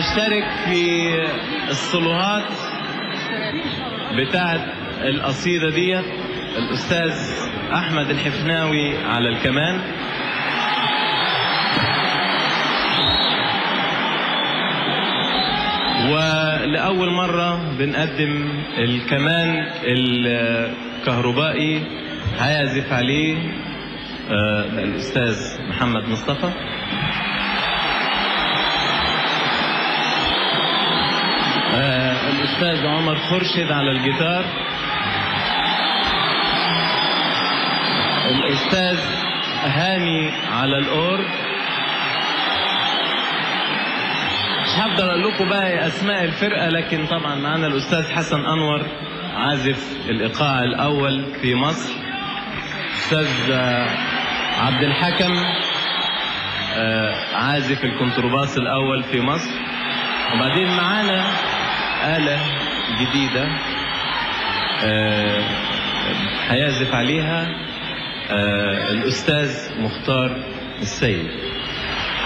هيشترك في الصلوهات بتاعت القصيدة ديت الأستاذ أحمد الحفناوي على الكمان ولأول مرة بنقدم الكمان الكهربائي هيعزف عليه آه، الأستاذ محمد مصطفى آه، الأستاذ عمر خرشد على الجيتار الأستاذ هاني على الأورج مش هقدر اقول لكم بقى اسماء الفرقه لكن طبعا معانا الاستاذ حسن انور عازف الايقاع الاول في مصر استاذ آه، عبد الحكم آه، عازف الكونترباس الاول في مصر وبعدين معانا آلة جديدة آه، هيعزف عليها آه، الأستاذ مختار السيد